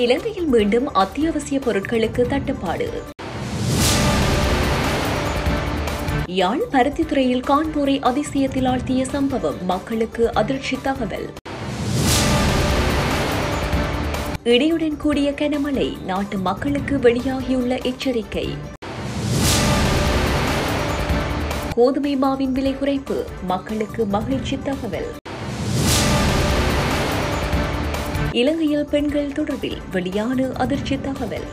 இலங்கையில் மீண்டும் அத்தியாவசிய பொருட்களுக்கு தட்டுப்பாடு யாழ் பருத்தித்துறையில் காண்போரை அதிசயத்தில் ஆழ்த்திய சம்பவம் மக்களுக்கு அதிர்ச்சி தகவல் இடியுடன் கூடிய கனமழை நாட்டு மக்களுக்கு வெளியாகியுள்ள எச்சரிக்கை கோதுமை மாவின் விலை குறைப்பு மக்களுக்கு மகிழ்ச்சி தகவல் இலங்கையில் பெண்கள் தொடர்பில் வெளியான அதிர்ச்சி தகவல்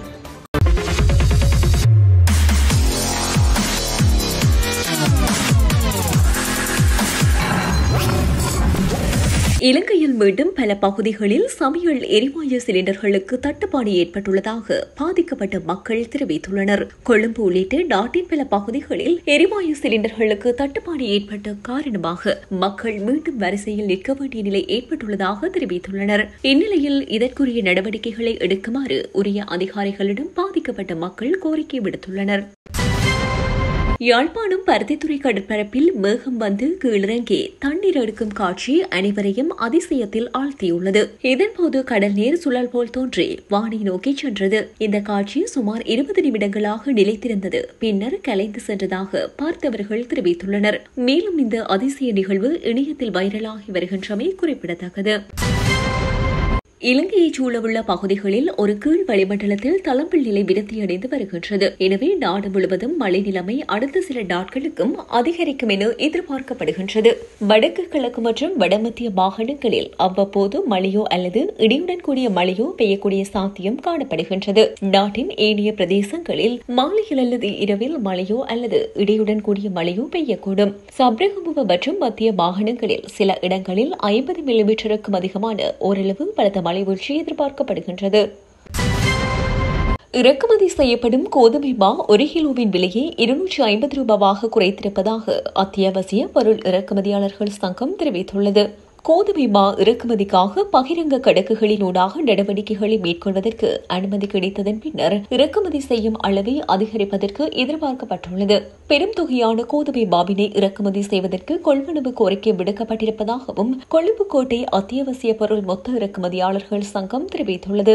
இலங்கையில் மீண்டும் பல பகுதிகளில் சமையல் எரிவாயு சிலிண்டர்களுக்கு தட்டுப்பாடு ஏற்பட்டுள்ளதாக பாதிக்கப்பட்ட மக்கள் தெரிவித்துள்ளனர் கொழும்பு உள்ளிட்ட நாட்டின் பல பகுதிகளில் எரிவாயு சிலிண்டர்களுக்கு தட்டுப்பாடு ஏற்பட்ட காரணமாக மக்கள் மீண்டும் வரிசையில் நிற்க வேண்டிய நிலை ஏற்பட்டுள்ளதாக தெரிவித்துள்ளனர் இந்நிலையில் இதற்குரிய நடவடிக்கைகளை எடுக்குமாறு உரிய அதிகாரிகளிடம் பாதிக்கப்பட்ட மக்கள் கோரிக்கை விடுத்துள்ளனர் யாழ்ப்பாணம் பருத்தித்துறை கடற்பரப்பில் மேகம் வந்து கீழிறங்கி தண்ணீர் எடுக்கும் காட்சி அனைவரையும் அதிசயத்தில் ஆழ்த்தியுள்ளது இதன்போது கடல் நீர் சுழல் போல் தோன்றி வானை நோக்கி சென்றது இந்த காட்சி சுமார் இருபது நிமிடங்களாக நிலைத்திருந்தது பின்னர் கலைந்து சென்றதாக பார்த்தவர்கள் தெரிவித்துள்ளனர் மேலும் இந்த அதிசய நிகழ்வு இணையத்தில் வைரலாகி வருகின்றமை குறிப்பிடத்தக்கது இலங்கையைச் சூழவுள்ள பகுதிகளில் ஒரு கீழ் வளிமண்டலத்தில் தளம்பில் நிலை விருத்தியடைந்து வருகின்றது எனவே நாடு முழுவதும் மழை நிலைமை அடுத்த சில நாட்களுக்கும் அதிகரிக்கும் என எதிர்பார்க்கப்படுகின்றது வடக்கு கிழக்கு மற்றும் வடமத்திய மாகாணங்களில் அவ்வப்போது மழையோ அல்லது இடியுடன் கூடிய மழையோ பெய்யக்கூடிய சாத்தியம் காணப்படுகின்றது நாட்டின் ஏனைய பிரதேசங்களில் மாலையில் அல்லது இரவில் மழையோ அல்லது இடியுடன் கூடிய மழையோ பெய்யக்கூடும் சப்ரகமுவ மற்றும் மத்திய மாகாணங்களில் சில இடங்களில் ஐம்பது மில்லிமீட்டருக்கும் அதிகமான ஓரளவு பலத்த மழை வீழ்ச்சி எதிர்பார்க்கப்படுகின்றது இறக்குமதி செய்யப்படும் கோதுமை மா ஒரு கிலோவின் விலையை இருநூற்றி ஐம்பது ரூபாவாக குறைத்திருப்பதாக அத்தியாவசிய பொருள் இறக்குமதியாளர்கள் சங்கம் தெரிவித்துள்ளது கோதுமை மா இறக்குமதிக்காக பகிரங்க கணக்குகளினூடாக நடவடிக்கைகளை மேற்கொள்வதற்கு அனுமதி கிடைத்ததன் பின்னர் இறக்குமதி செய்யும் அளவை அதிகரிப்பதற்கு எதிர்பார்க்கப்பட்டுள்ளது பெரும் தொகையான கோதுமை மாவினை இறக்குமதி செய்வதற்கு கொள்வனவு கோரிக்கை விடுக்கப்பட்டிருப்பதாகவும் கொழும்பு கோட்டை அத்தியாவசிய பொருள் மொத்த இறக்குமதியாளர்கள் சங்கம் தெரிவித்துள்ளது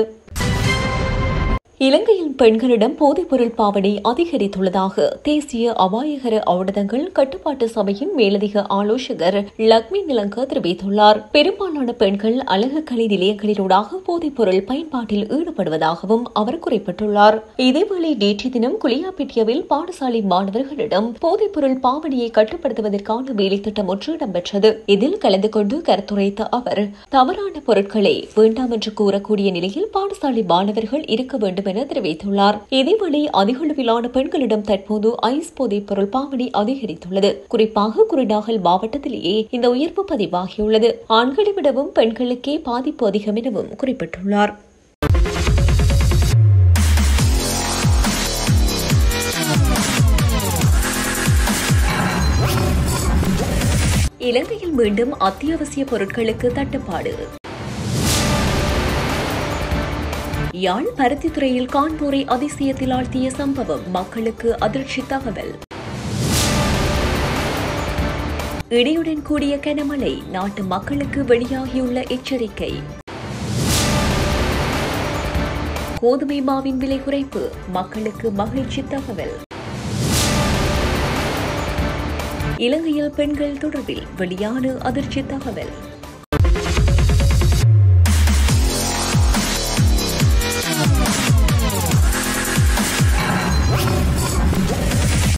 இலங்கையில் பெண்களிடம் போதைப்பொருள் பாவனை அதிகரித்துள்ளதாக தேசிய அபாயகர ஔடதங்கள் கட்டுப்பாட்டு சபையின் மேலதிக ஆலோசகர் லக்ஷ்மி நிலங்க தெரிவித்துள்ளார் பெரும்பாலான பெண்கள் அழகு கலை நிலையங்களினூடாக போதைப்பொருள் பயன்பாட்டில் ஈடுபடுவதாகவும் அவர் குறிப்பிட்டுள்ளார் இதேவேளை நேற்றைய தினம் குளியாப்பிட்டியவில் பாடசாலை மாணவர்களிடம் போதைப்பொருள் பாவனையை கட்டுப்படுத்துவதற்கான வேலைத்திட்டம் ஒன்று இடம்பெற்றது இதில் கலந்து கொண்டு கருத்துரைத்த அவர் தவறான பொருட்களை வேண்டாம் என்று கூறக்கூடிய நிலையில் பாடசாலை மாணவர்கள் இருக்க வேண்டும் என தெரிவித்துள்ளார் இதேவேளை அதிகளவிலான பெண்களிடம் தற்போது ஐஸ் போதைப் பொருள் பாவனை அதிகரித்துள்ளது குறிப்பாக குருநாகல் மாவட்டத்திலேயே இந்த உயர்வு பதிவாகியுள்ளது ஆண்களை விடவும் பெண்களுக்கே பாதிப்பு அதிகம் எனவும் குறிப்பிட்டுள்ளார் இலங்கையில் மீண்டும் அத்தியாவசிய பொருட்களுக்கு தட்டுப்பாடு யாழ் பருத்தித்துறையில் காண்போரை அதிசயத்தில் ஆழ்த்திய சம்பவம் மக்களுக்கு அதிர்ச்சி தகவல் இடியுடன் கூடிய கனமழை நாட்டு மக்களுக்கு வெளியாகியுள்ள எச்சரிக்கை கோதுமை மாவின் விலை குறைப்பு மக்களுக்கு மகிழ்ச்சி தகவல் இலங்கையில் பெண்கள் தொடர்பில் வெளியான அதிர்ச்சி தகவல்